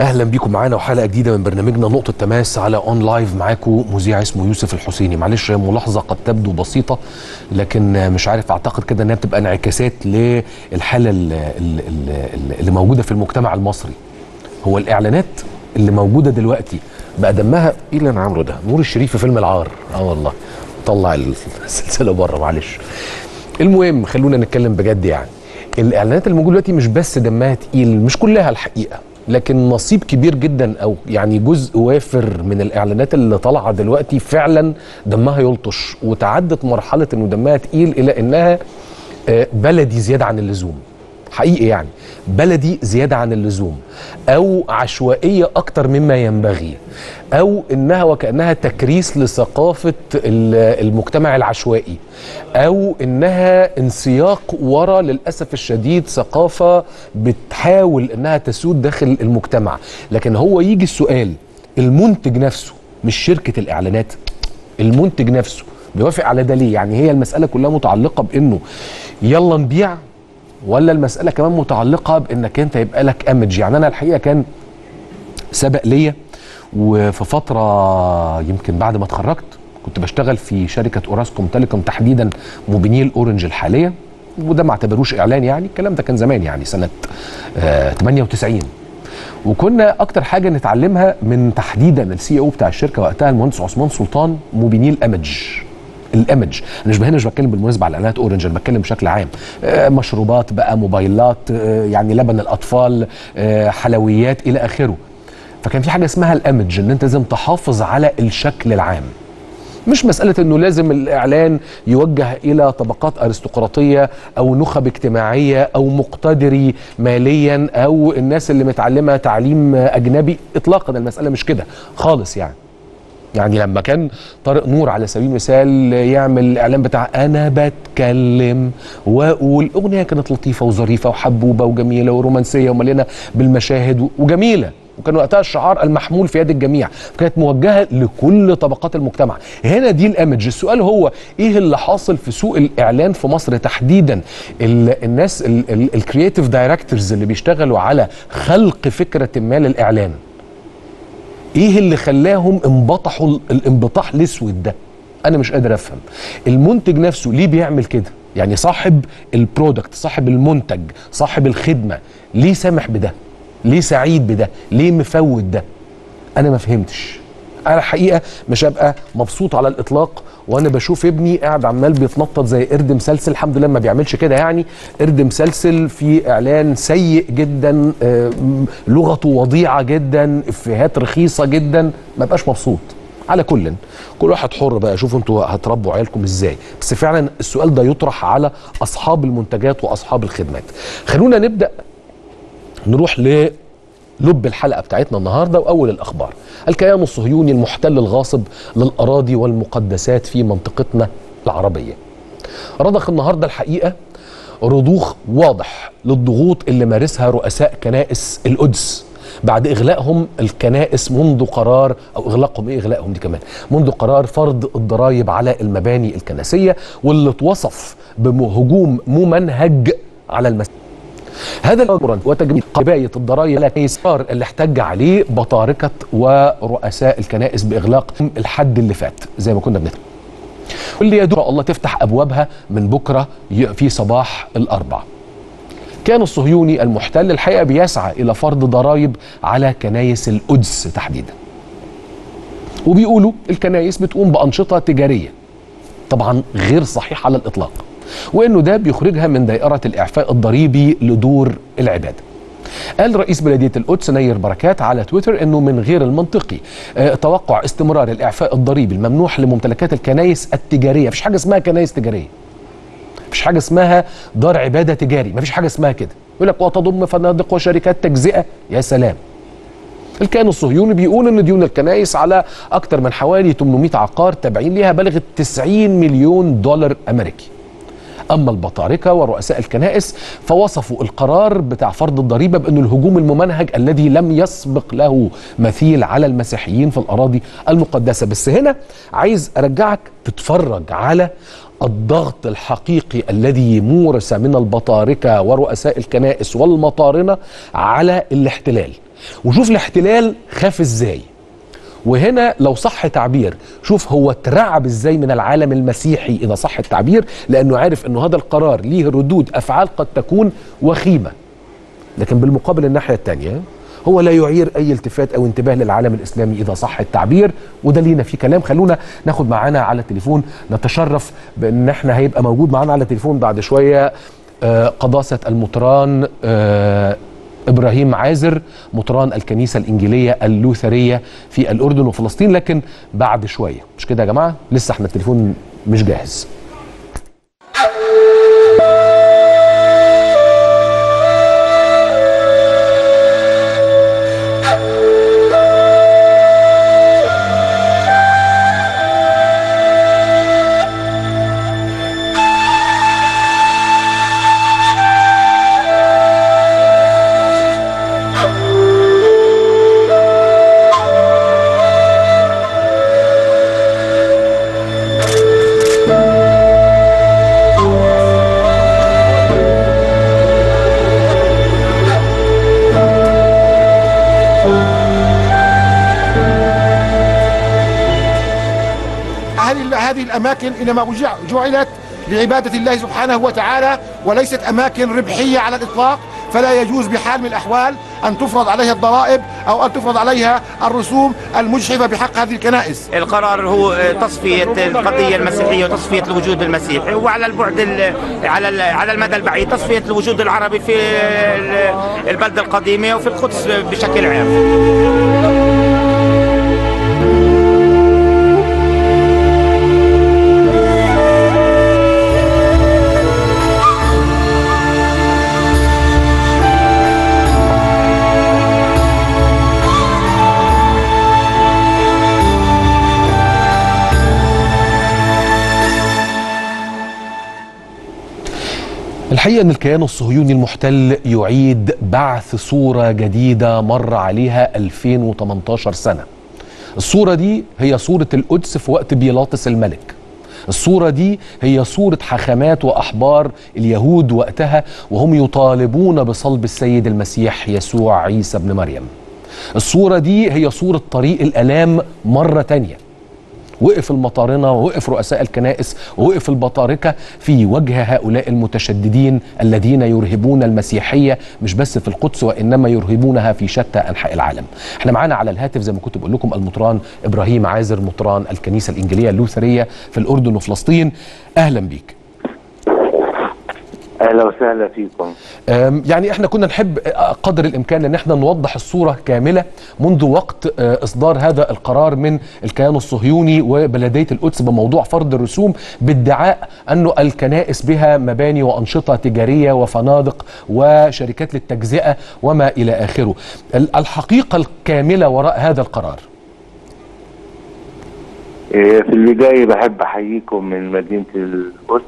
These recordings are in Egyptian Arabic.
اهلا بيكم معانا وحلقه جديده من برنامجنا نقطه تماس على اون لايف معاكم مذيع اسمه يوسف الحسيني معلش ملاحظه قد تبدو بسيطه لكن مش عارف اعتقد كده انها بتبقى انعكاسات للحاله ال- ال- ال- اللي موجوده في المجتمع المصري هو الاعلانات اللي موجوده دلوقتي بقى دمها ايه اللي انا عامله ده نور الشريف في فيلم العار اه والله طلع السلسله بره معلش المهم خلونا نتكلم بجد يعني الاعلانات اللي موجوده دلوقتي مش بس دمها تقيل مش كلها الحقيقه لكن نصيب كبير جدا او يعني جزء وافر من الاعلانات اللي طالعه دلوقتي فعلا دمها يلطش وتعدت مرحله انه دمها تقيل الى انها آه، بلدي زياده عن اللزوم حقيقي يعني بلدي زيادة عن اللزوم أو عشوائية أكتر مما ينبغي أو إنها وكأنها تكريس لثقافة ال- المجتمع العشوائي أو إنها انسياق ورا للأسف الشديد ثقافة بتحاول إنها تسود داخل المجتمع لكن هو يجي السؤال المنتج نفسه مش شركة الإعلانات المنتج نفسه بيوافق على ده ليه يعني هي المسألة كلها متعلقة بإنه يلا نبيع ولا المسألة كمان متعلقة بإنك أنت يبقى لك أمج يعني أنا الحقيقة كان سبق ليا وفي فترة يمكن بعد ما اتخرجت كنت بشتغل في شركة أوراسكوم تيليكوم تحديدا موبينيل أورنج الحالية وده ما اعتبروش إعلان يعني الكلام ده كان زمان يعني سنة آه 98 وكنا اكتر حاجه نتعلمها من تحديدا السي او بتاع الشركه وقتها المهندس عثمان سلطان موبينيل امج الامج انا مش هنا مش بتكلم بالمناسبه على اعلانات اورنج انا بتكلم بشكل عام آه، مشروبات بقى موبايلات آه، يعني لبن الاطفال آه، حلويات الى اخره فكان في حاجه اسمها الامج ان انت لازم تحافظ على الشكل العام مش مسألة انه لازم الاعلان يوجه الى طبقات ارستقراطية او نخب اجتماعية او مقتدري ماليا او الناس اللي متعلمة تعليم اجنبي اطلاقا المسألة مش كده خالص يعني يعني لما كان طارق نور على سبيل المثال يعمل الاعلان بتاع انا بتكلم واقول اغنيه كانت لطيفه وظريفه وحبوبه وجميله ورومانسيه ومليانه بالمشاهد وجميله وكان وقتها الشعار المحمول في يد الجميع كانت موجهه لكل طبقات المجتمع هنا دي الامج السؤال هو ايه اللي حاصل في سوق الاعلان في مصر تحديدا ال- الناس الكرييتيف دايركتورز اللي بيشتغلوا على خلق فكره ما للاعلان ايه اللي خلاهم انبطحوا ال- الانبطاح الاسود ده انا مش قادر افهم المنتج نفسه ليه بيعمل كده يعني صاحب البرودكت صاحب المنتج صاحب الخدمه ليه سامح بده ليه سعيد بده ليه مفوت ده انا ما فهمتش انا الحقيقه مش هبقى مبسوط على الاطلاق وانا بشوف ابني قاعد عمال بيتنطط زي قرد مسلسل الحمد لله ما بيعملش كده يعني قرد مسلسل في اعلان سيء جدا آه، م- لغته وضيعه جدا افيهات رخيصه جدا ما بقاش مبسوط على كل كل واحد حر بقى شوفوا انتوا هتربوا عيالكم ازاي بس فعلا السؤال ده يطرح على اصحاب المنتجات واصحاب الخدمات خلونا نبدا نروح ل لب الحلقه بتاعتنا النهارده واول الاخبار الكيان الصهيوني المحتل الغاصب للاراضي والمقدسات في منطقتنا العربيه رضخ النهارده الحقيقه رضوخ واضح للضغوط اللي مارسها رؤساء كنائس القدس بعد اغلائهم الكنائس منذ قرار او اغلاقهم ايه اغلاقهم دي كمان منذ قرار فرض الضرائب على المباني الكنسيه واللي اتوصف بهجوم ممنهج على المساجد هذا الامر وتجميد قبايه الضرائب على القرار اللي احتج عليه بطاركه ورؤساء الكنائس باغلاقهم الحد اللي فات زي ما كنا بنتكلم واللي يدعو الله تفتح ابوابها من بكره ي- في صباح الاربعاء كان الصهيوني المحتل الحقيقه بيسعى الى فرض ضرائب على كنايس القدس تحديدا وبيقولوا الكنايس بتقوم بانشطه تجاريه طبعا غير صحيح على الاطلاق وانه ده بيخرجها من دائره الاعفاء الضريبي لدور العباده قال رئيس بلديه القدس نير بركات على تويتر انه من غير المنطقي آه، توقع استمرار الاعفاء الضريبي الممنوح لممتلكات الكنائس التجاريه مفيش حاجه اسمها كنائس تجاريه مفيش حاجه اسمها دار عباده تجاري مفيش حاجه اسمها كده يقول لك وتضم فنادق وشركات تجزئه يا سلام الكيان الصهيوني بيقول ان ديون الكنائس على اكثر من حوالي 800 عقار تابعين ليها بلغت 90 مليون دولار امريكي اما البطاركه ورؤساء الكنائس فوصفوا القرار بتاع فرض الضريبه بانه الهجوم الممنهج الذي لم يسبق له مثيل على المسيحيين في الاراضي المقدسه بس هنا عايز ارجعك تتفرج على الضغط الحقيقي الذي مورس من البطاركه ورؤساء الكنائس والمطارنه على الاحتلال وشوف الاحتلال خاف ازاي وهنا لو صح تعبير شوف هو اترعب ازاي من العالم المسيحي اذا صح التعبير لانه عارف انه هذا القرار ليه ردود افعال قد تكون وخيمه لكن بالمقابل الناحيه الثانيه هو لا يعير اي التفات او انتباه للعالم الاسلامي اذا صح التعبير وده لينا في كلام خلونا ناخد معانا على التليفون نتشرف بان احنا هيبقى موجود معانا على التليفون بعد شويه آه، قداسه المطران آه، ابراهيم عازر مطران الكنيسه الانجيليه اللوثريه في الاردن وفلسطين لكن بعد شويه مش كده يا جماعه لسه احنا التليفون مش جاهز هذه هذه الاماكن انما وجع- جعلت لعباده الله سبحانه وتعالى وليست اماكن ربحيه على الاطلاق فلا يجوز بحال من الاحوال ان تفرض عليها الضرائب او ان تفرض عليها الرسوم المجحفه بحق هذه الكنائس. القرار هو تصفية القضية المسيحية وتصفية الوجود المسيحي وعلى البعد ال- على ال- على المدى البعيد تصفية الوجود العربي في ال- البلدة القديمة وفي القدس بشكل عام الحقيقة أن الكيان الصهيوني المحتل يعيد بعث صورة جديدة مر عليها 2018 سنة الصورة دي هي صورة القدس في وقت بيلاطس الملك الصورة دي هي صورة حاخامات وأحبار اليهود وقتها وهم يطالبون بصلب السيد المسيح يسوع عيسى بن مريم الصورة دي هي صورة طريق الألام مرة تانية وقف المطارنة ووقف رؤساء الكنائس ووقف البطاركة في وجه هؤلاء المتشددين الذين يرهبون المسيحية مش بس في القدس وإنما يرهبونها في شتى أنحاء العالم احنا معانا على الهاتف زي ما كنت بقول لكم المطران إبراهيم عازر مطران الكنيسة الإنجيلية اللوثرية في الأردن وفلسطين أهلا بيك اهلا وسهلا فيكم أم، يعني احنا كنا نحب آه، قدر الامكان ان احنا نوضح الصوره كامله منذ وقت آه، اصدار هذا القرار من الكيان الصهيوني وبلديه القدس بموضوع فرض الرسوم بادعاء انه الكنائس بها مباني وانشطه تجاريه وفنادق وشركات للتجزئه وما الى اخره. ال- الحقيقه الكامله وراء هذا القرار. إيه، في البدايه بحب احييكم من مدينه القدس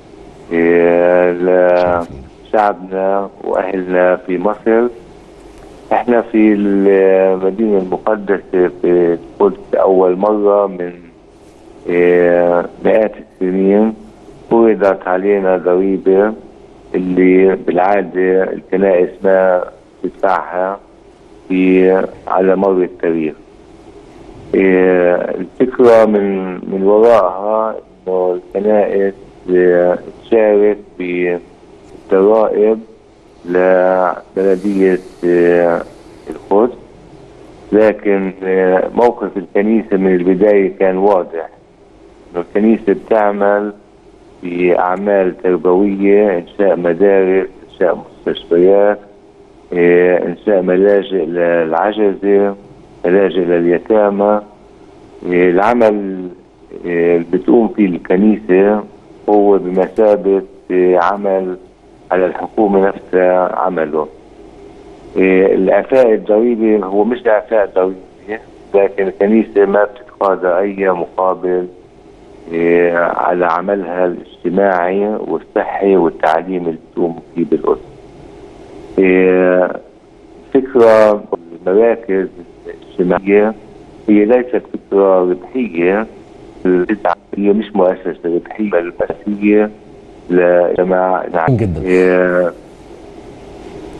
إيه، لشعبنا واهلنا في مصر احنا في المدينه المقدسه في القدس اول مره من إيه، مئات السنين فرضت علينا ضريبه اللي بالعاده الكنائس ما تدفعها في على مر التاريخ إيه، الفكرة من من وراءها إنه الكنائس إيه، تشارك بالضرائب لبلدية إيه، القدس لكن إيه، موقف الكنيسة من البداية كان واضح إنه الكنيسة بتعمل في أعمال تربوية إنشاء مدارس إنشاء مستشفيات إيه، إنشاء ملاجئ للعجزة ملاجئ لليتامى إيه، العمل إيه، اللي بتقوم فيه الكنيسة هو بمثابة إيه، عمل على الحكومة نفسها عمله إيه، الإعفاء الضريبي هو مش إعفاء ضريبي لكن الكنيسة ما بتتقاضى أي مقابل إيه، على عملها الاجتماعي والصحي والتعليم اللي بتقوم فيه بالقدس إيه، فكرة المراكز الاجتماعية هي ليست فكرة ربحية هي مش مؤسسة ربحية بل مؤسسية لجماعة جدا. إيه،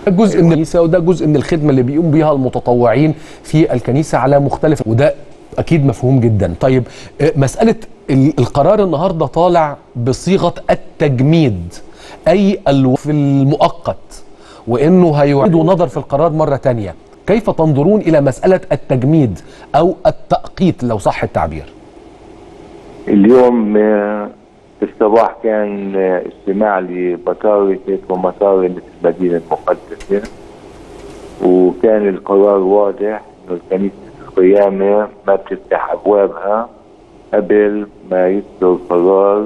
جزء من الكنيسه وده جزء من الخدمه اللي بيقوم بيها المتطوعين في الكنيسه على مختلف وده اكيد مفهوم جدا طيب آه، مساله ال- القرار النهارده طالع بصيغه التجميد اي الوقف المؤقت وانه هيعيدوا نظر في القرار مره تانية كيف تنظرون الى مساله التجميد او التأقيت لو صح التعبير اليوم آه، في الصباح كان آه، اجتماع لبطاركة ومصارنة المدينة المقدسة وكان القرار واضح انه كنيسة القيامة ما بتفتح ابوابها قبل ما يصدر قرار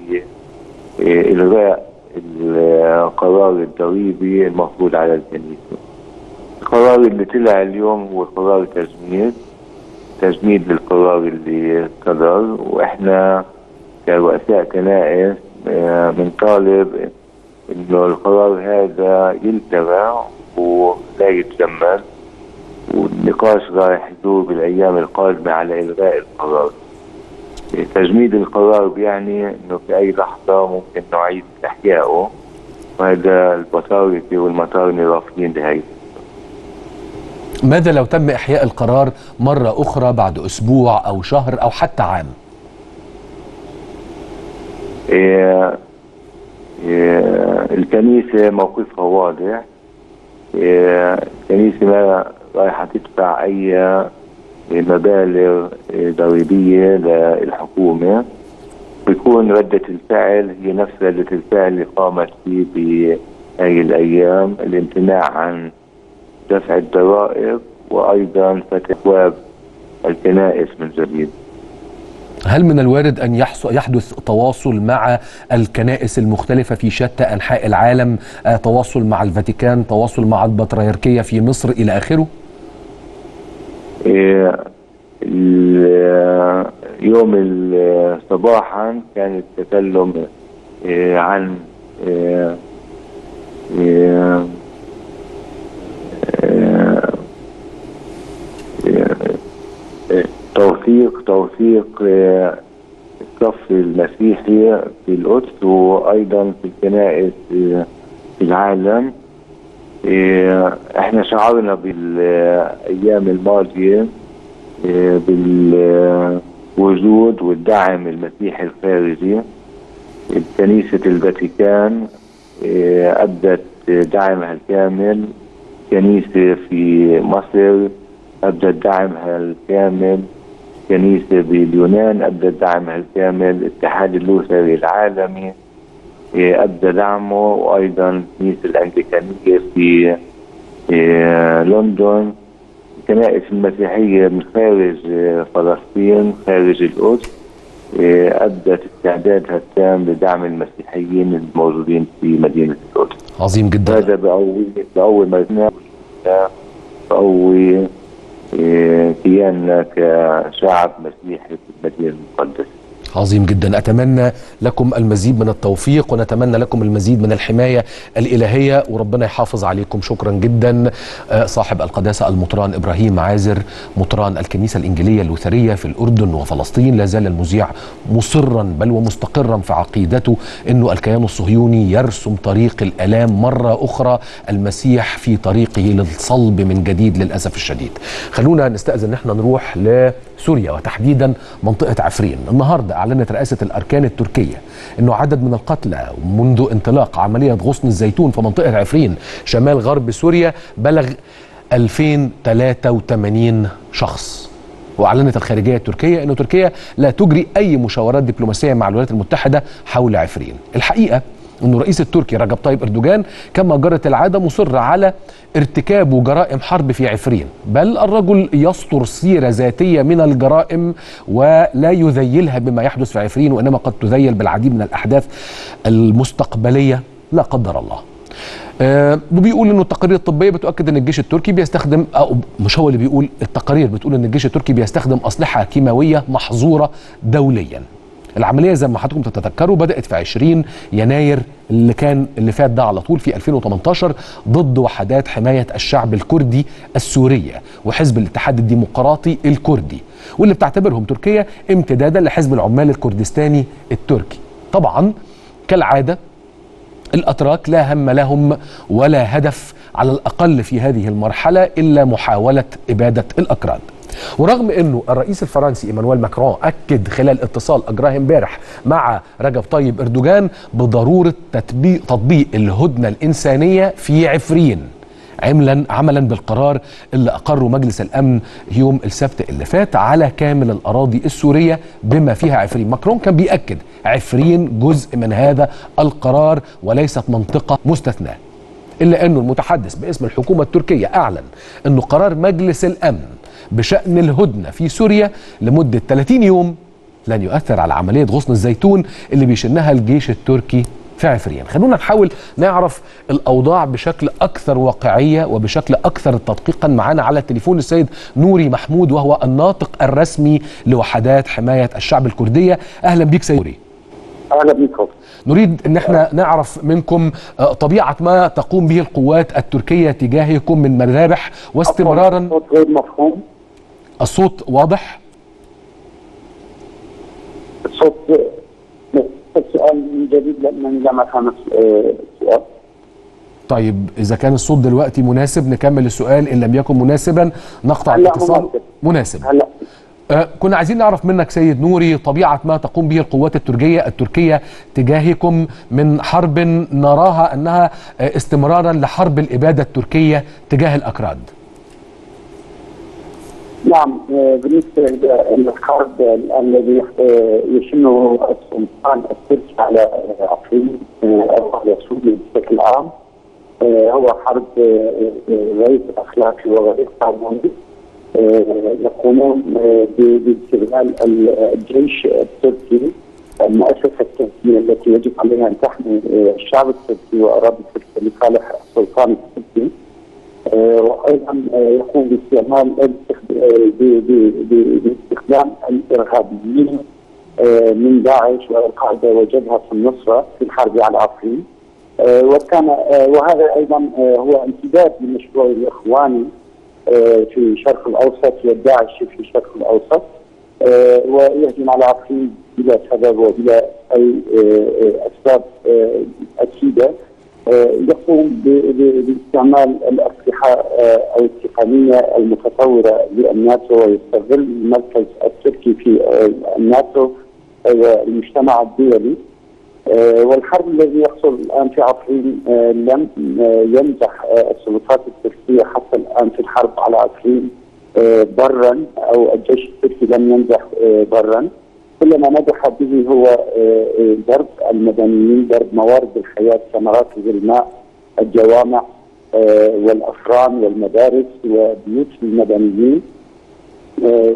بإلغاء القرار الضريبي المفروض على الكنيسة القرار اللي طلع اليوم هو قرار تجميد تجميد للقرار اللي صدر واحنا كرؤساء كنائس آه، بنطالب انه القرار هذا يلتغى ولا يتجمد والنقاش رايح يدور بالايام القادمه على الغاء القرار تجميد القرار بيعني انه في اي لحظه ممكن نعيد احيائه وهذا البطاركه والمطارنه رافضين لهي ماذا لو تم احياء القرار مره اخرى بعد اسبوع او شهر او حتى عام إيه إيه الكنيسة موقفها واضح إيه الكنيسة ما رايحة تدفع أي مبالغ إيه، ضريبية للحكومة بيكون ردة الفعل هي نفس ردة الفعل اللي قامت فيه بهذه الأيام الامتناع عن دفع الضرائب وأيضا فتح أبواب الكنائس من جديد هل من الوارد ان يحص- يحدث تواصل مع الكنائس المختلفه في شتى انحاء العالم آه، تواصل مع الفاتيكان تواصل مع البطريركيه في مصر الى اخره إيه، ال- يوم ال- صباحا كان التكلم إيه، عن إيه، إيه، إيه، إيه، توثيق توثيق إيه، الصف المسيحي في القدس وايضا في الكنائس إيه، في العالم إيه، احنا شعرنا بالايام الماضيه إيه، بالوجود والدعم المسيحي الخارجي كنيسه الفاتيكان إيه، ابدت دعمها الكامل كنيسه في مصر ابدت دعمها الكامل كنيسه باليونان ابدت دعمها الكامل الاتحاد اللوثري العالمي إيه، أبدى دعمه وأيضا الكنيسة الأنجليكانية في إيه، لندن الكنائس المسيحية من خارج إيه، فلسطين خارج القدس إيه، أبدت استعدادها التام لدعم المسيحيين الموجودين في مدينة القدس عظيم جدا هذا بقوي بقوي مجموعة بقوي إيه، كياننا كشعب مسيحي في المدينة المقدسة عظيم جدا اتمنى لكم المزيد من التوفيق ونتمنى لكم المزيد من الحمايه الالهيه وربنا يحافظ عليكم شكرا جدا آه، صاحب القداسه المطران ابراهيم عازر مطران الكنيسه الانجيليه اللوثريه في الاردن وفلسطين لا زال المذيع مصرا بل ومستقرا في عقيدته انه الكيان الصهيوني يرسم طريق الالام مره اخرى المسيح في طريقه للصلب من جديد للاسف الشديد خلونا نستاذن ان احنا نروح لسوريا وتحديدا منطقه عفرين النهارده اعلنت رئاسه الاركان التركيه انه عدد من القتلى منذ انطلاق عمليه غصن الزيتون في منطقه عفرين شمال غرب سوريا بلغ 2083 شخص واعلنت الخارجيه التركيه ان تركيا لا تجري اي مشاورات دبلوماسيه مع الولايات المتحده حول عفرين الحقيقه أن الرئيس التركي رجب طيب أردوغان كما جرت العادة مصر على ارتكاب جرائم حرب في عفرين بل الرجل يسطر سيرة ذاتية من الجرائم ولا يذيلها بما يحدث في عفرين وإنما قد تذيل بالعديد من الأحداث المستقبلية لا قدر الله آه وبيقول انه التقارير الطبيه بتؤكد ان الجيش التركي بيستخدم او مش هو اللي بيقول التقارير بتقول ان الجيش التركي بيستخدم اسلحه كيماويه محظوره دوليا العمليه زي ما حضراتكم تتذكروا بدات في 20 يناير اللي كان اللي فات ده على طول في 2018 ضد وحدات حمايه الشعب الكردي السوريه وحزب الاتحاد الديمقراطي الكردي واللي بتعتبرهم تركيا امتدادا لحزب العمال الكردستاني التركي طبعا كالعاده الأتراك لا هم لهم ولا هدف على الأقل في هذه المرحلة إلا محاولة إبادة الأكراد ورغم انه الرئيس الفرنسي ايمانويل ماكرون اكد خلال اتصال اجراه امبارح مع رجب طيب اردوغان بضروره تطبيق تطبيق الهدنه الانسانيه في عفرين عملا عملا بالقرار اللي اقره مجلس الامن يوم السبت اللي فات على كامل الاراضي السوريه بما فيها عفرين ماكرون كان بياكد عفرين جزء من هذا القرار وليست منطقه مستثناه الا انه المتحدث باسم الحكومه التركيه اعلن انه قرار مجلس الامن بشان الهدنه في سوريا لمده 30 يوم لن يؤثر على عمليه غصن الزيتون اللي بيشنها الجيش التركي في عفرين خلونا نحاول نعرف الاوضاع بشكل اكثر واقعيه وبشكل اكثر تدقيقا معانا على التليفون السيد نوري محمود وهو الناطق الرسمي لوحدات حمايه الشعب الكرديه اهلا بيك سيد نوري اهلا بكم نريد ان احنا نعرف منكم آه، طبيعه ما تقوم به القوات التركيه تجاهكم من مذابح واستمرارا الصوت غير مفهوم الصوت واضح الصوت السؤال من جديد لانني لم افهم السؤال طيب اذا كان الصوت دلوقتي مناسب نكمل السؤال ان لم يكن مناسبا نقطع هلا الاتصال مناسب. مناسب هلا آه، كنا عايزين نعرف منك سيد نوري طبيعة ما تقوم به القوات التركية التركية تجاهكم من حرب نراها أنها آه، استمرارا لحرب الإبادة التركية تجاه الأكراد نعم آه، بالنسبه للحرب الذي آه، يشنه السلطان التركي على آه، عفرين آه، او على سوريا بشكل عام آه، هو حرب آه، آه، غير اخلاقي وغير قانوني آه، يقومون آه، ب- باستغلال ال- الجيش التركي المؤسسه التركيه التي يجب عليها ان تحمي آه، الشعب التركي واراضي تركيا لصالح السلطان التركي آه، وايضا آه، يقوم باستعمال الاستخد- آه، ب- ب- ب- باستخدام الارهابيين آه، من داعش والقاعده وجبهه النصره في الحرب على عفرين آه، وكان آه، وهذا ايضا آه، هو امتداد لمشروع الاخواني آه، في الشرق الاوسط والداعش في الشرق الاوسط آه، ويهجم على عفرين بلا سبب وبلا اي آه، آه، اسباب آه، اكيده آه، يقوم ب- ب- باستعمال الاسلحه آه، او التقنيه المتطوره للناتو ويستغل المركز التركي في آه، الناتو والمجتمع الدولي آه، والحرب الذي يحصل الان في عفرين آه، لم آه، ينجح آه، السلطات التركيه حتى الان في الحرب على عفرين آه، برا او الجيش التركي لم ينجح آه، برا كل ما نجح به هو آه، آه، ضرب المدنيين ضرب موارد الحياه كمراكز الماء الجوامع آه، والافران والمدارس وبيوت المدنيين آه،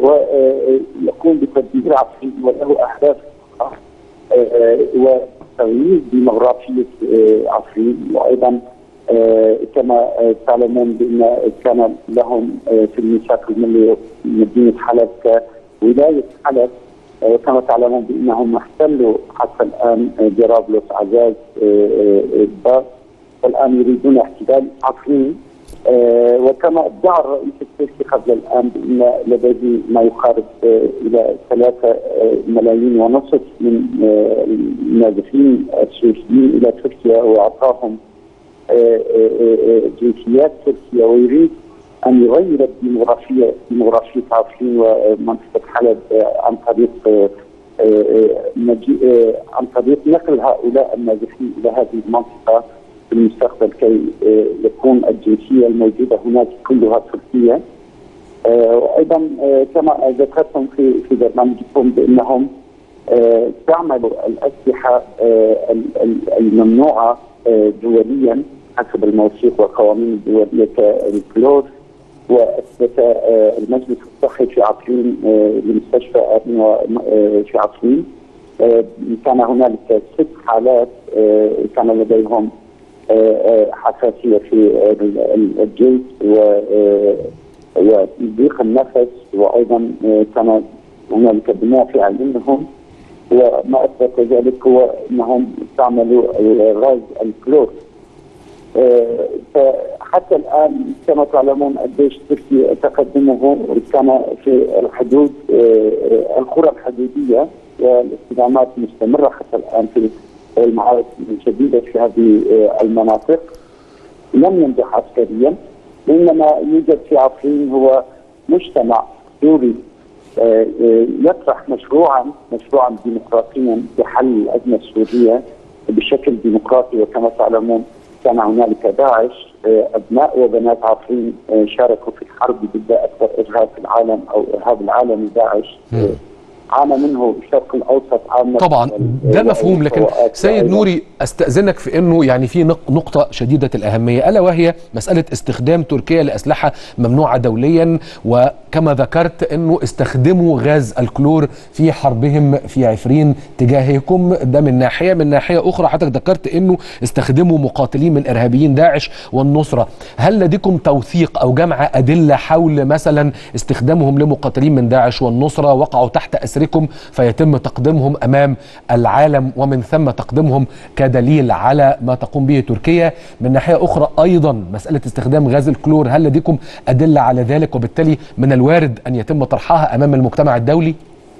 ويقوم بتدمير عفرين وله اهداف أخرى. آه، وتغيير ديموغرافية آه، عفرين وأيضا آه، كما آه، تعلمون بأن كان لهم آه، في الميثاق الملي مدينة حلب كولاية حلب آه، كما تعلمون بأنهم احتلوا حتى الآن آه، جرابلس عزاز آه، آه، آه، باس والآن يريدون احتلال عفرين آه، وكما ادعى الرئيس التركي قبل الان بان لديه ما يقارب آه، الى ثلاثة آه، ملايين ونصف من آه، النازحين السوريين الى تركيا واعطاهم آه، آه، آه، جنسيات تركيا ويريد ان يغير الديموغرافيه ديموغرافيه عفرين ومنطقه حلب آه، عن طريق آه، آه، آه، مجيء آه، عن طريق نقل هؤلاء النازحين الى هذه المنطقه في المستقبل كي آه، يكون الجنسيه الموجوده هناك كلها تركيه آه، وايضا آه، كما ذكرتم في في برنامجكم بانهم آه، استعملوا الاسلحه آه، ال- ال- الممنوعه آه، دوليا حسب المواثيق والقوانين الدوليه كالكلور واثبت آه، المجلس الصحي في عفرين آه، لمستشفى آمن و- آه، في عفرين آه، كان هنالك ست حالات آه، كان لديهم آه، آه، حساسيه في ال- ال- الجلد و آه، وضيق النفس وايضا آه، كان هنالك دموع في عيونهم وما اثبت ذلك هو انهم استعملوا غاز الكلور آه، فحتى الان كما تعلمون الجيش التركي تقدمه كان في الحدود آه، آه، القرى الحدوديه والاستدامات مستمره حتى الان في والمعارك الشديده في هذه آه، المناطق لم ينجح عسكريا وانما يوجد في عفرين هو مجتمع سوري آه، آه، يطرح مشروعا مشروعا ديمقراطيا بحل الازمه السوريه بشكل ديمقراطي وكما تعلمون كان هنالك داعش آه، ابناء وبنات عفرين آه، شاركوا في الحرب ضد اكبر ارهاب في العالم او ارهاب العالمي داعش آه، عانى منه الشرق الاوسط عامه طبعا ده وال- مفهوم لكن والفروقات سيد أيضاً. نوري استاذنك في انه يعني في نق- نقطه شديده الاهميه الا وهي مساله استخدام تركيا لاسلحه ممنوعه دوليا وكما ذكرت انه استخدموا غاز الكلور في حربهم في عفرين تجاهكم ده من ناحيه من ناحيه اخرى حضرتك ذكرت انه استخدموا مقاتلين من ارهابيين داعش والنصره هل لديكم توثيق او جمع ادله حول مثلا استخدامهم لمقاتلين من داعش والنصره وقعوا تحت اسركم فيتم تقديمهم امام العالم ومن ثم تقديمهم كدليل على ما تقوم به تركيا من ناحيه اخرى ايضا مساله استخدام غاز الكلور هل لديكم ادله على ذلك وبالتالي من الوارد ان يتم طرحها امام المجتمع الدولي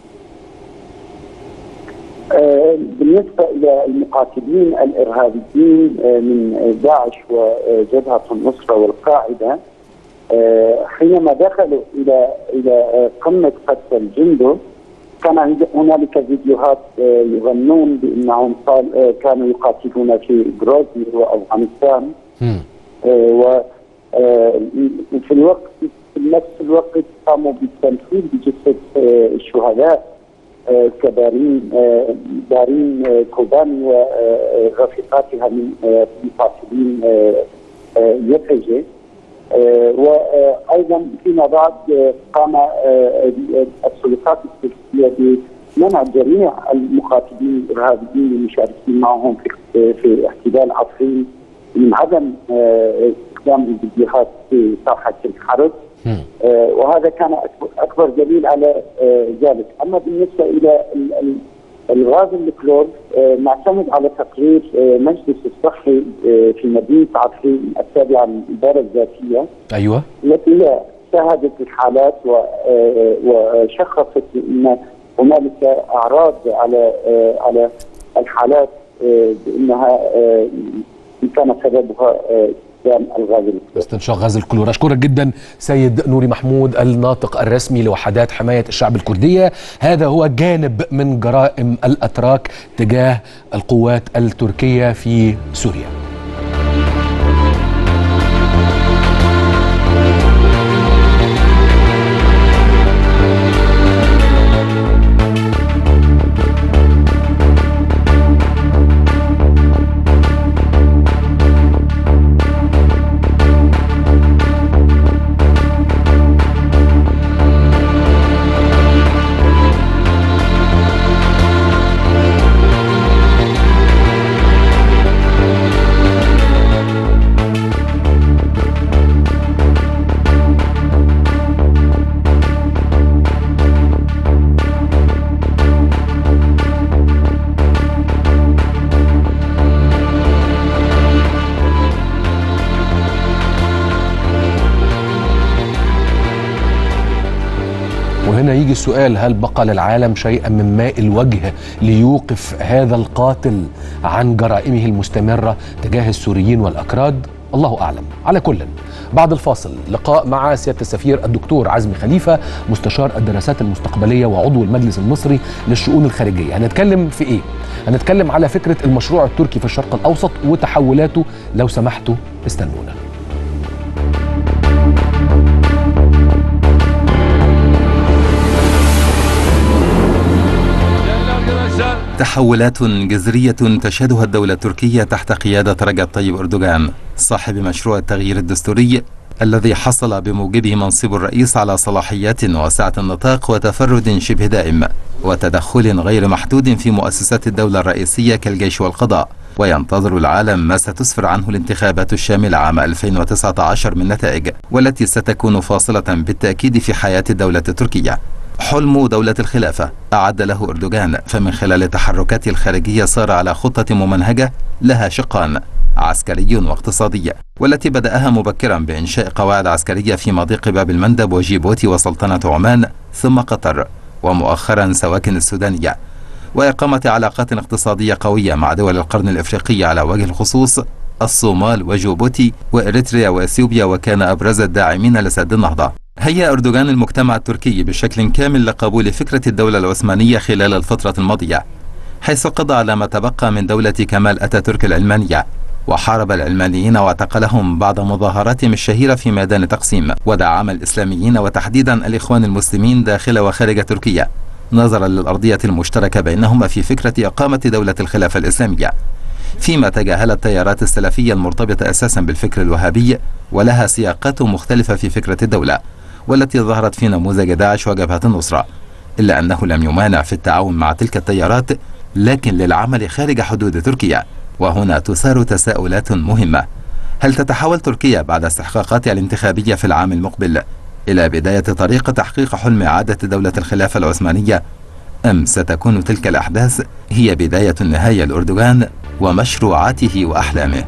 آه، بالنسبة إلى المقاتلين الإرهابيين آه، من داعش وجبهة النصرة والقاعدة آه، حينما دخلوا إلى إلى آه، قمة قتل الجندل كان عند- هنالك فيديوهات آه، يغنون بأنهم قال- آه، كانوا يقاتلون في جروزني وأفغانستان مم. و آه، في الوقت في نفس الوقت قاموا بالتمثيل بجثة آه، الشهداء آه، كدارين آه، دارين آه، كوباني ورفيقاتها من آه، مقاتلين آه، آه، يفجة آه، وايضا فيما بعد آه، قام آه، السلطات التركيه بمنع جميع المقاتلين الارهابيين المشاركين معهم في في احتلال عفرين من عدم آه، استخدام الفيديوهات في ساحه الحرب مم. آه، وهذا كان أكبر- اكبر دليل على آه، ذلك، اما بالنسبه الى ال- ال- الغاز الكلور آه، نعتمد على تقرير آه، مجلس الصحي آه، في مدينه عفرين التابعه للاداره الذاتيه ايوه التي هي شاهدت الحالات و- آه، وشخصت ان هنالك اعراض على آه، على الحالات آه، بانها آه، كان سببها آه، استخدام الغاز الكلور. استنشاق غاز الكلور اشكرك جدا سيد نوري محمود الناطق الرسمي لوحدات حمايه الشعب الكرديه هذا هو جانب من جرائم الاتراك تجاه القوات التركيه في سوريا وهنا يجي السؤال هل بقى للعالم شيئا من ماء الوجه ليوقف هذا القاتل عن جرائمه المستمرة تجاه السوريين والأكراد الله أعلم على كل بعد الفاصل لقاء مع سيادة السفير الدكتور عزمي خليفة مستشار الدراسات المستقبلية وعضو المجلس المصري للشؤون الخارجية هنتكلم في إيه؟ هنتكلم على فكرة المشروع التركي في الشرق الأوسط وتحولاته لو سمحتوا استنونا تحولات جذرية تشهدها الدولة التركية تحت قيادة رجب طيب أردوغان صاحب مشروع التغيير الدستوري الذي حصل بموجبه منصب الرئيس على صلاحيات واسعة النطاق وتفرد شبه دائم وتدخل غير محدود في مؤسسات الدولة الرئيسية كالجيش والقضاء وينتظر العالم ما ستسفر عنه الانتخابات الشاملة عام 2019 من نتائج والتي ستكون فاصلة بالتأكيد في حياة الدولة التركية حلم دولة الخلافة أعد له أردوغان فمن خلال تحركاته الخارجية صار على خطة ممنهجة لها شقان عسكري واقتصادي والتي بدأها مبكرا بإنشاء قواعد عسكرية في مضيق باب المندب وجيبوتي وسلطنة عمان ثم قطر ومؤخرا سواكن السودانية وإقامة علاقات اقتصادية قوية مع دول القرن الإفريقي على وجه الخصوص الصومال وجيبوتي وإريتريا وإثيوبيا وكان أبرز الداعمين لسد النهضة هيأ أردوغان المجتمع التركي بشكل كامل لقبول فكرة الدولة العثمانية خلال الفترة الماضية حيث قضى على ما تبقى من دولة كمال أتاتورك العلمانية وحارب العلمانيين واعتقلهم بعد مظاهراتهم الشهيرة في ميدان تقسيم ودعم الإسلاميين وتحديدا الإخوان المسلمين داخل وخارج تركيا نظرا للأرضية المشتركة بينهما في فكرة إقامة دولة الخلافة الإسلامية فيما تجاهل التيارات السلفية المرتبطة أساسا بالفكر الوهابي ولها سياقات مختلفة في فكرة الدولة والتي ظهرت في نموذج داعش وجبهة النصرة إلا أنه لم يمانع في التعاون مع تلك التيارات لكن للعمل خارج حدود تركيا وهنا تثار تساؤلات مهمة هل تتحول تركيا بعد استحقاقاتها الانتخابية في العام المقبل إلى بداية طريق تحقيق حلم إعادة دولة الخلافة العثمانية أم ستكون تلك الأحداث هي بداية النهاية لأردوغان ومشروعاته وأحلامه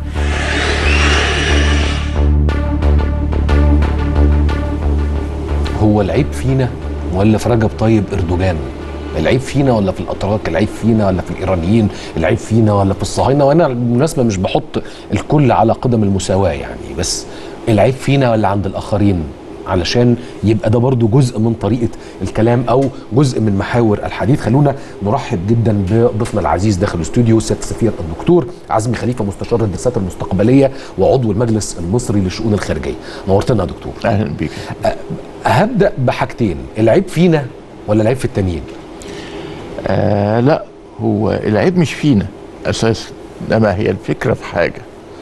هو العيب فينا ولا في رجب طيب اردوغان العيب فينا ولا في الاتراك العيب فينا ولا في الايرانيين العيب فينا ولا في الصهاينه وانا بالمناسبه مش بحط الكل على قدم المساواه يعني بس العيب فينا ولا عند الاخرين علشان يبقى ده برضو جزء من طريقه الكلام او جزء من محاور الحديث خلونا نرحب جدا بضيفنا العزيز داخل الاستوديو سياده السفير الدكتور عزمي خليفه مستشار الدراسات المستقبليه وعضو المجلس المصري للشؤون الخارجيه نورتنا يا دكتور اهلا بيك هبدا بحاجتين العيب فينا ولا العيب في التانيين آه لا هو العيب مش فينا اساسا انما هي الفكره في حاجه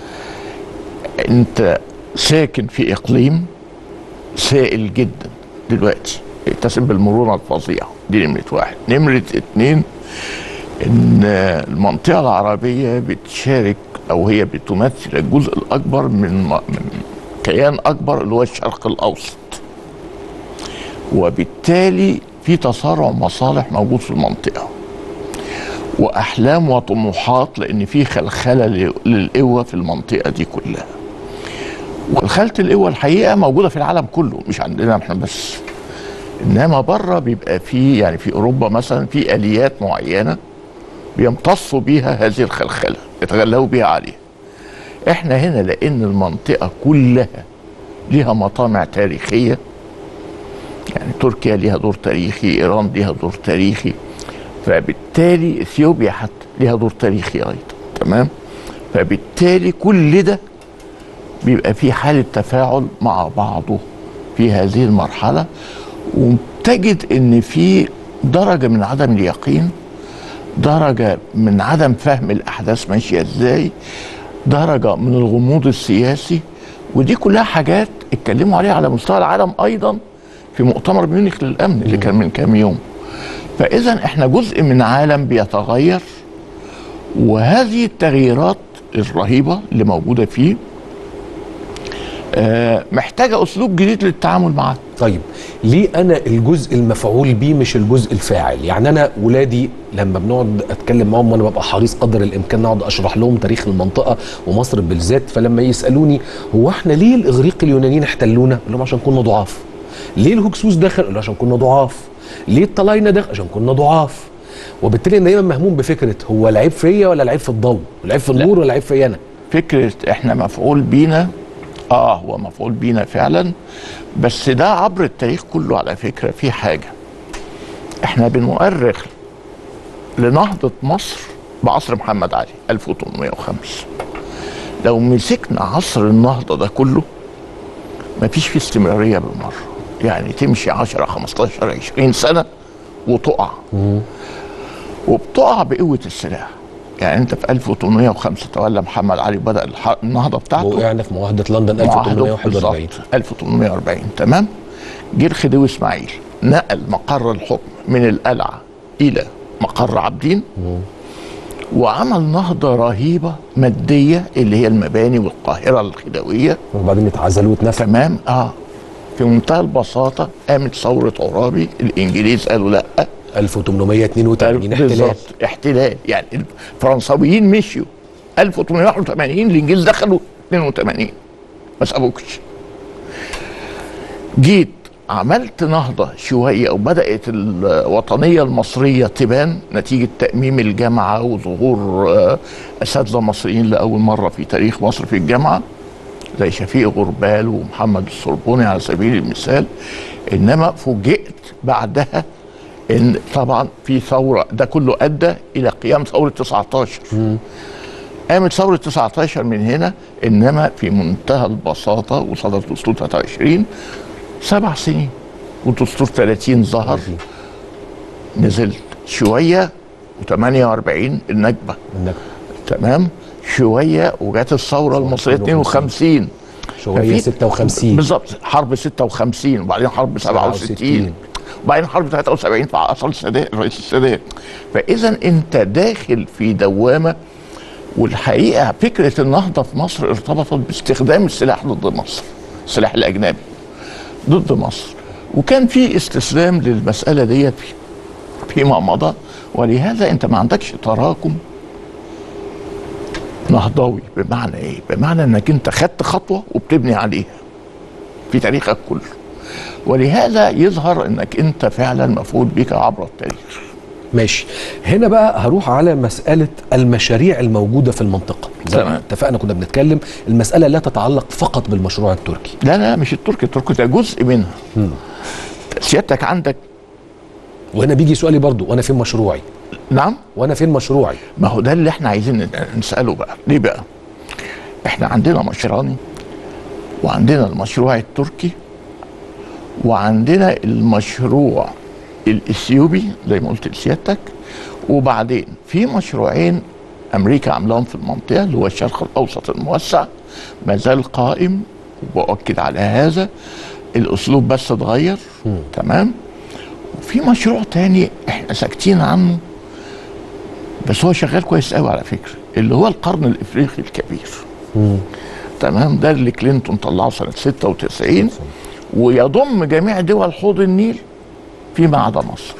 انت ساكن في اقليم سائل جدا دلوقتي يتسم بالمرونه الفظيعه دي نمره واحد نمره اتنين ان المنطقه العربيه بتشارك او هي بتمثل الجزء الاكبر من من كيان اكبر اللي هو الشرق الاوسط وبالتالي في تصارع مصالح موجود في المنطقه واحلام وطموحات لان في خلخله للقوه في المنطقه دي كلها وخلخله القوه الحقيقه موجوده في العالم كله مش عندنا احنا بس انما بره بيبقى في يعني في اوروبا مثلا في اليات معينه بيمتصوا بيها هذه الخلخله يتغلبوا بيها عليها احنا هنا لان المنطقه كلها ليها مطامع تاريخيه يعني تركيا ليها دور تاريخي ايران ليها دور تاريخي فبالتالي اثيوبيا حتى ليها دور تاريخي ايضا تمام فبالتالي كل ده بيبقى في حاله تفاعل مع بعضه في هذه المرحله وتجد ان في درجه من عدم اليقين درجه من عدم فهم الاحداث ماشيه ازاي درجه من الغموض السياسي ودي كلها حاجات اتكلموا عليها على مستوى العالم ايضا في مؤتمر ميونخ للامن اللي كان من كام يوم فاذا احنا جزء من عالم بيتغير وهذه التغييرات الرهيبه اللي موجوده فيه آه محتاجه اسلوب جديد للتعامل معاه طيب ليه انا الجزء المفعول بيه مش الجزء الفاعل يعني انا ولادي لما بنقعد اتكلم معاهم وانا ببقى حريص قدر الامكان اقعد اشرح لهم تاريخ المنطقه ومصر بالذات فلما يسالوني هو احنا ليه الاغريق اليونانيين احتلونا اقول لهم عشان كنا ضعاف ليه الهكسوس دخل اقول عشان كنا ضعاف ليه الطلاينه دخل عشان كنا ضعاف وبالتالي انا دايما مهموم بفكره هو العيب فيا ولا العيب في الضوء العيب في النور ولا العيب فيا انا فكره احنا مفعول بينا اه هو مفعول بينا فعلا بس ده عبر التاريخ كله على فكره في حاجه احنا بنؤرخ لنهضه مصر بعصر محمد علي 1805 لو مسكنا عصر النهضه ده كله مفيش فيه استمراريه بالمره يعني تمشي 10 15 20 سنه وتقع وبتقع بقوه السلاح يعني انت في 1805 تولى محمد علي بدا النهضه بتاعته وقعنا في معاهده لندن 1841 1840 تمام جه الخديوي اسماعيل نقل مقر الحكم من القلعه الى مقر عابدين وعمل نهضه رهيبه ماديه اللي هي المباني والقاهره الخديويه وبعدين اتعزل واتنفى تمام اه في منتهى البساطه قامت ثوره عرابي الانجليز قالوا لا 1882 احتلال بالظبط احتلال يعني الفرنساويين مشيوا 1881 الانجليز دخلوا 82 ما سابوكش جيت عملت نهضة شوية وبدأت الوطنية المصرية تبان نتيجة تأميم الجامعة وظهور آه، أساتذة مصريين لأول مرة في تاريخ مصر في الجامعة زي شفيق غربال ومحمد الصربوني على سبيل المثال إنما فوجئت بعدها إن طبعا في ثورة ده كله أدى إلى قيام ثورة 19 قامت ثورة 19 من هنا إنما في منتهى البساطة وصدر دستور 23 سبع سنين ودستور 30 ظهر نزلت شوية و48 النكبة انك تمام شوية وجات الثورة المصرية 52 شويه ففي- 56 بالظبط حرب 56 وبعدين حرب 67 67. وبعدين حرب 73 في عصر السادات رئيس السادات فاذا انت داخل في دوامه والحقيقه فكره النهضه في مصر ارتبطت باستخدام السلاح ضد مصر السلاح الاجنبي ضد مصر وكان في استسلام للمساله ديت في- فيما مضى ولهذا انت ما عندكش تراكم نهضوي بمعنى ايه؟ بمعنى انك انت خدت خطوه وبتبني عليها في تاريخك كله ولهذا يظهر انك انت فعلا مفعول بك عبر التاريخ ماشي هنا بقى هروح على مسألة المشاريع الموجودة في المنطقة زي ما تمام. اتفقنا كنا بنتكلم المسألة لا تتعلق فقط بالمشروع التركي لا لا مش التركي التركي ده جزء منها سيادتك عندك وهنا بيجي سؤالي برضو وانا فين مشروعي نعم وانا فين مشروعي ما هو ده اللي احنا عايزين نساله بقى ليه بقى احنا عندنا مشراني وعندنا المشروع التركي وعندنا المشروع الاثيوبي زي ما قلت لسيادتك وبعدين في مشروعين امريكا عاملاهم في المنطقه اللي هو الشرق الاوسط الموسع ما زال قائم وبأكد على هذا الاسلوب بس اتغير تمام وفي مشروع تاني احنا ساكتين عنه بس هو شغال كويس قوي على فكره اللي هو القرن الافريقي الكبير تمام ده اللي كلينتون طلعه سنه 96 ويضم جميع دول حوض النيل فيما عدا مصر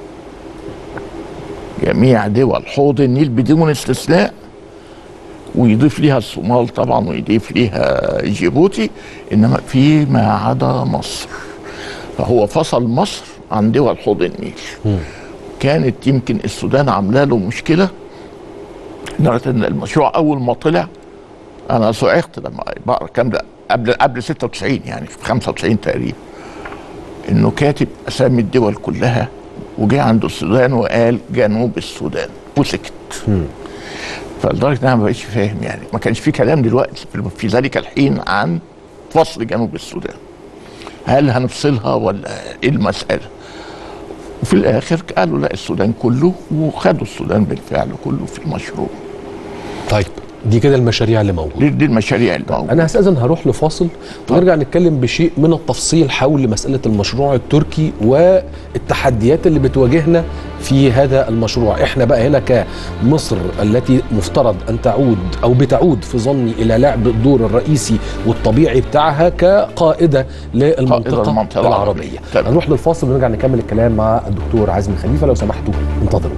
جميع دول حوض النيل بدون استثناء ويضيف ليها الصومال طبعا ويضيف ليها جيبوتي انما فيما عدا مصر فهو فصل مصر عن دول حوض النيل كانت يمكن السودان عامله له مشكله لدرجه ان المشروع اول ما طلع انا صعقت لما بقرا الكلام ده قبل قبل 96 يعني في 95 تقريبا انه كاتب اسامي الدول كلها وجه عند السودان وقال جنوب السودان وسكت فلدرجه ان انا ما بقتش فاهم يعني ما كانش في كلام دلوقتي في- في ذلك الحين عن فصل جنوب السودان هل هنفصلها ولا ايه المساله وفي الاخر قالوا لا السودان كله وخدوا السودان بالفعل كله في المشروع طيب دي كده المشاريع اللي موجودة دي, دي المشاريع الموجوده انا هستاذن هروح لفاصل ونرجع نتكلم بشيء من التفصيل حول مساله المشروع التركي والتحديات اللي بتواجهنا في هذا المشروع احنا بقى هنا كمصر التي مفترض ان تعود او بتعود في ظني الى لعب الدور الرئيسي والطبيعي بتاعها كقائده للمنطقه قائدة المنطقة العربيه العربية. تمام. هنروح للفاصل ونرجع نكمل الكلام مع الدكتور عزمي خليفه لو سمحتوا انتظروا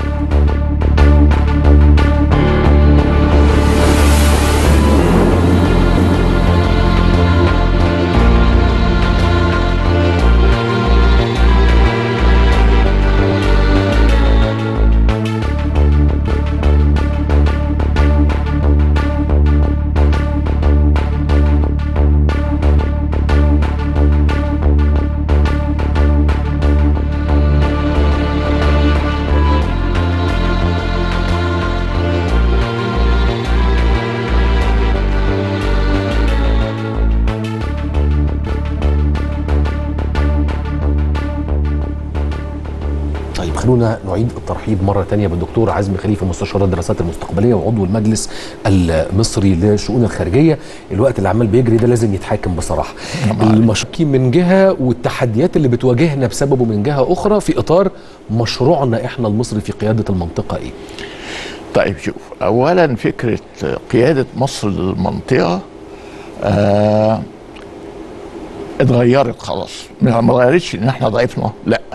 طيب خلونا نعيد الترحيب مرة تانية بالدكتور عزمي خليفة مستشار الدراسات المستقبلية وعضو المجلس المصري للشؤون الخارجية الوقت اللي عمال بيجري ده لازم يتحاكم بصراحة المشكي من جهة والتحديات اللي بتواجهنا بسببه من جهة أخرى في إطار مشروعنا إحنا المصري في قيادة المنطقة إيه طيب شوف اولا فكره قياده مصر للمنطقه آه اتغيرت خلاص ما ما اتغيرتش ان احنا ضعفنا لا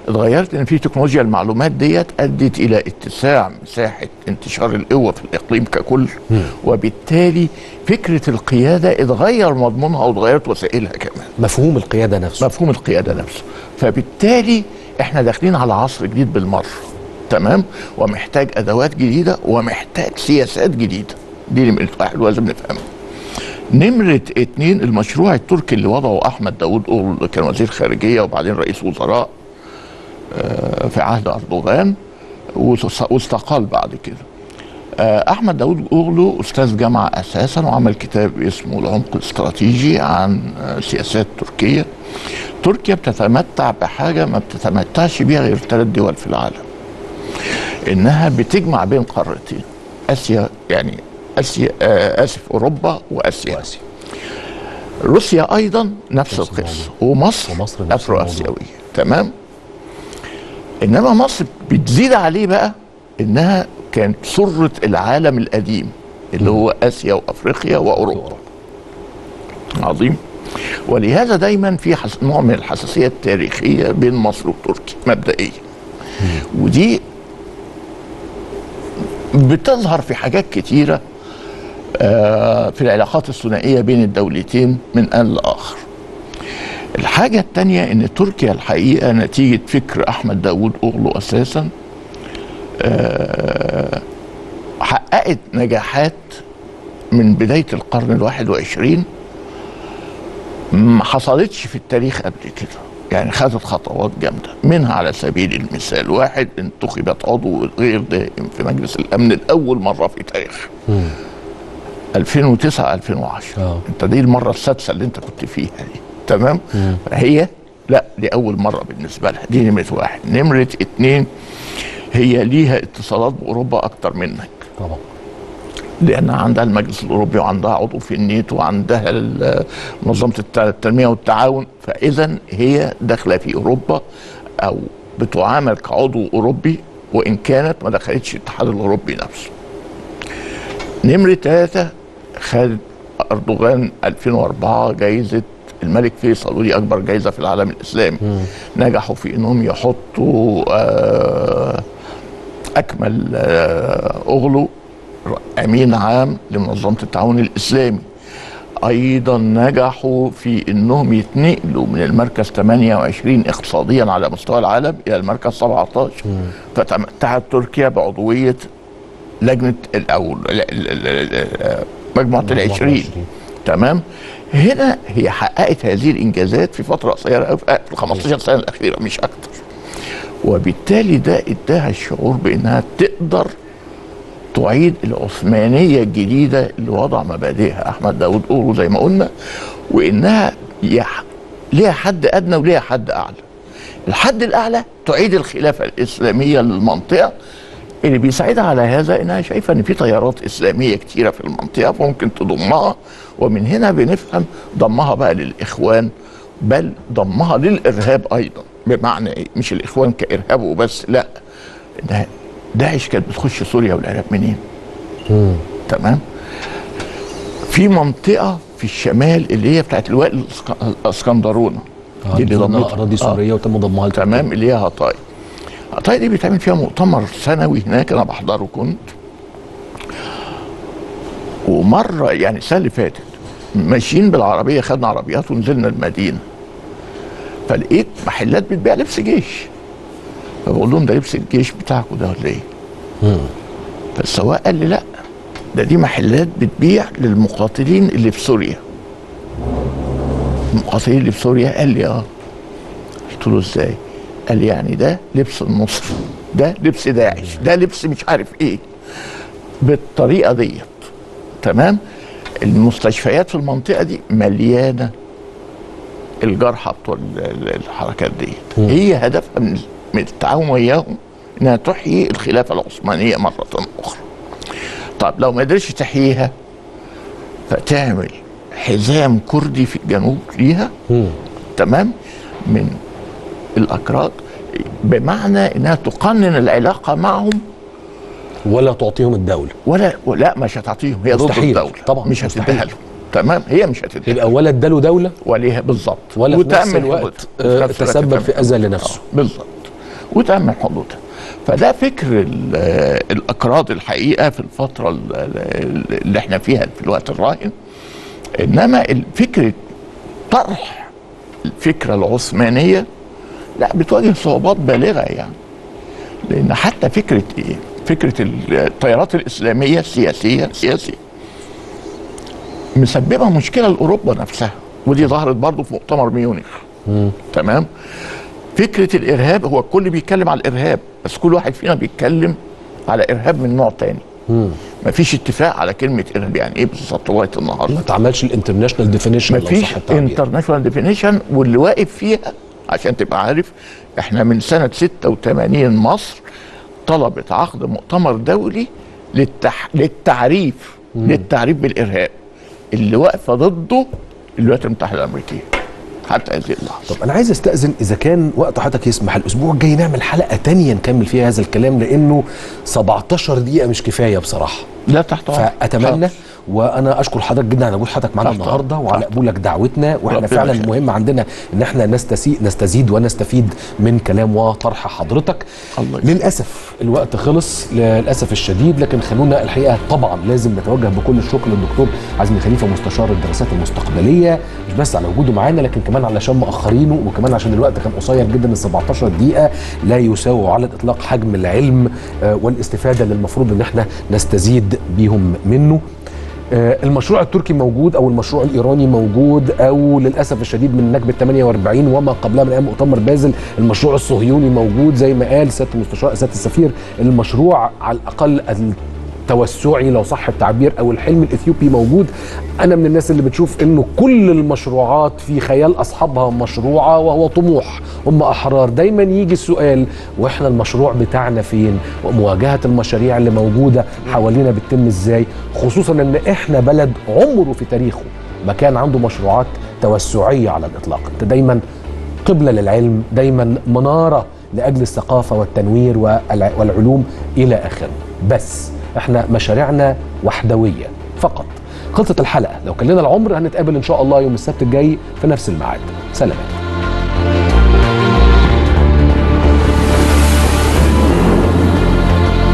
اتغيرت ان في تكنولوجيا المعلومات ديت ادت الى اتساع مساحه انتشار القوه في الاقليم ككل وبالتالي فكره القياده اتغير مضمونها واتغيرت وسائلها كمان مفهوم القياده نفسه مفهوم القياده نفسه فبالتالي احنا داخلين على عصر جديد بالمره تمام ومحتاج ادوات جديده ومحتاج سياسات جديده دي نمره واحد ولازم نفهمها نمرة اتنين المشروع التركي اللي وضعه أحمد داود أوغلو اللي كان وزير خارجية وبعدين رئيس وزراء آه، في عهد أردوغان وس- واستقال بعد كده آه، أحمد داود أوغلو أستاذ جامعة أساسا وعمل كتاب اسمه العمق الاستراتيجي عن آه، سياسات تركيا تركيا بتتمتع بحاجة ما بتتمتعش بيها غير ثلاث دول في العالم إنها بتجمع بين قارتين آسيا يعني آسيا آه، آسف أوروبا وآسيا وآسيا. روسيا ايضا نفس نفس القصه ومصر, ومصر نفس افرو الموضوع. اسيويه تمام انما مصر بتزيد عليه بقى انها كانت سره العالم القديم اللي هو اسيا وافريقيا واوروبا عظيم ولهذا دايما في حس... نوع من الحساسيه التاريخيه بين مصر وتركيا مبدئيا ودي بتظهر في حاجات كتيره آه، في العلاقات الثنائيه بين الدولتين من ان لاخر. الحاجه الثانيه ان تركيا الحقيقه نتيجه فكر احمد داوود اوغلو اساسا آه، حققت نجاحات من بدايه القرن الواحد وعشرين ما حصلتش في التاريخ قبل كده يعني خدت خطوات جامده منها على سبيل المثال واحد انتخبت عضو غير دائم في مجلس الامن لاول مره في تاريخها 2009 2010 آه. انت دي المره السادسه اللي انت كنت فيها دي تمام هي لا دي اول مره بالنسبه لها دي نمره واحد نمره اتنين هي ليها اتصالات باوروبا اكتر منك طبعا لان عندها المجلس الاوروبي وعندها عضو في النيتو وعندها ال- منظمه الت- التنميه والتعاون فاذا هي داخله في اوروبا او بتعامل كعضو اوروبي وان كانت ما دخلتش الاتحاد الاوروبي نفسه. نمره ثلاثه خد اردوغان 2004 جائزه الملك فيصل ودي اكبر جائزه في العالم الاسلامي. نجحوا في انهم يحطوا آه اكمل آه، اغلو امين عام لمنظمه التعاون الاسلامي ايضا نجحوا في انهم يتنقلوا من المركز 28 اقتصاديا على مستوى العالم الى المركز 17 فتمتعت تركيا بعضويه لجنه ال- او ال- ال- ال- ال- مجموعه العشرين تمام هنا هي حققت هذه الانجازات في فتره قصيره أوي، في ال 15 سنه الاخيره مش اكتر وبالتالي ده اداها الشعور بانها تقدر تعيد العثمانيه الجديده اللي وضع مبادئها احمد داود اورو زي ما قلنا وانها يح... ليها حد ادنى وليها حد اعلى الحد الاعلى تعيد الخلافه الاسلاميه للمنطقه اللي بيساعدها على هذا انها شايفه ان في تيارات اسلاميه كتيره في المنطقه فممكن تضمها ومن هنا بنفهم ضمها بقى للاخوان بل ضمها للارهاب ايضا بمعنى ايه؟ مش الاخوان كارهاب وبس لا ده داعش كانت بتخش سوريا والعراق منين؟ تمام؟ في منطقه في الشمال اللي هي بتاعت اللواء الإسك- الاسكندرونه دي اللي ضمتها. اراضي آه. سوريه وتم ضمها لتركيا. تمام اللي هي هطاي هطاي دي بيتعمل فيها مؤتمر سنوي هناك انا بحضره كنت ومره يعني السنه اللي فاتت ماشيين بالعربيه خدنا عربيات ونزلنا المدينه فلقيت محلات بتبيع لبس جيش فبقول لهم ده لبس الجيش بتاعكم ده ولا ايه؟ فالسواق قال لي لا ده دي محلات بتبيع للمقاتلين اللي في سوريا المقاتلين اللي في سوريا قال لي اه قلت له ازاي؟ قال لي يعني ده لبس النصر ده لبس داعش ده لبس مش عارف ايه بالطريقه ديت تمام المستشفيات في المنطقه دي مليانه الجرحى بتوع ال- ال- الحركات ديت هي هدفها من من التعاون وياهم انها تحيي الخلافه العثمانيه مره اخرى طب لو ما قدرش تحييها فتعمل حزام كردي في الجنوب ليها تمام من الاكراد بمعنى انها تقنن العلاقه معهم ولا تعطيهم الدوله ولا لا مش هتعطيهم هي ضد مستحيل. الدوله طبعا، مش مستحيل. هتديها لهم تمام هي مش هتديها يبقى ولا اداله دوله وليها بالظبط ولا في نفس وتأمن الوقت حدودها. آه، وفي نفس الوقت تسبب تأمن في اذى لنفسه آه، بالظبط وتأمن حدودها فده فكر ال- الأكراد الحقيقة في الفترة ال- ال- اللي احنا فيها في الوقت الراهن إنما فكرة طرح الفكرة العثمانية لا بتواجه صعوبات بالغة يعني لأن حتى فكرة إيه؟ فكرة التيارات الإسلامية السياسية سياسي مسببة مشكلة لأوروبا نفسها ودي ظهرت برضه في مؤتمر ميونخ تمام فكرة الإرهاب هو الكل بيتكلم على الإرهاب بس كل واحد فينا بيتكلم على إرهاب من نوع تاني مفيش اتفاق على كلمة إرهاب يعني إيه بالظبط لغاية النهاردة ما تعملش الانترناشونال ديفينيشن مفيش انترناشونال ديفينيشن واللي واقف فيها عشان تبقى عارف احنا من سنه 86 مصر طلبت عقد مؤتمر دولي للتح... للتعريف للتعريف بالارهاب اللي واقفه ضده الولايات المتحده الامريكيه حتى هذه اللحظه طب انا عايز استاذن اذا كان وقت حضرتك يسمح الاسبوع الجاي نعمل حلقه تانية نكمل فيها هذا الكلام لانه 17 دقيقه مش كفايه بصراحه لا تحت أمرك. فاتمنى خلاص. وانا اشكر حضرتك جدا على وجود حضرتك معانا تحت النهارده أمرك. وعلى تحت قبولك دعوتنا واحنا ربنا فعلا يخليك. مهم عندنا ان احنا نستسي نستزيد ونستفيد من كلام وطرح حضرتك الله يخليك. للاسف الوقت خلص للاسف الشديد لكن خلونا الحقيقه طبعا لازم نتوجه بكل الشكر للدكتور عزمي خليفه مستشار الدراسات المستقبليه مش بس على وجوده معانا لكن كمان علشان مأخرينه وكمان عشان الوقت كان قصير جدا ال 17 دقيقه لا يساوي على الاطلاق حجم العلم آه، والاستفاده اللي المفروض ان احنا نستزيد بيهم منه آه، المشروع التركي موجود او المشروع الايراني موجود او للاسف الشديد من نكبه 48 وما قبلها من ايام مؤتمر بازل المشروع الصهيوني موجود زي ما قال سياده المستشار سياده السفير المشروع على الاقل التوسعي لو صح التعبير او الحلم الاثيوبي موجود انا من الناس اللي بتشوف انه كل المشروعات في خيال اصحابها مشروعه وهو طموح هم احرار دايما يجي السؤال واحنا المشروع بتاعنا فين ومواجهه المشاريع اللي موجوده حوالينا بتتم ازاي خصوصا ان احنا بلد عمره في تاريخه ما كان عنده مشروعات توسعيه على الاطلاق انت دايما قبله للعلم دايما مناره لاجل الثقافه والتنوير والع- والعلوم الى اخره بس احنا مشاريعنا وحدويه فقط خلصت الحلقه لو كان لنا العمر هنتقابل ان شاء الله يوم السبت الجاي في نفس الميعاد سلامات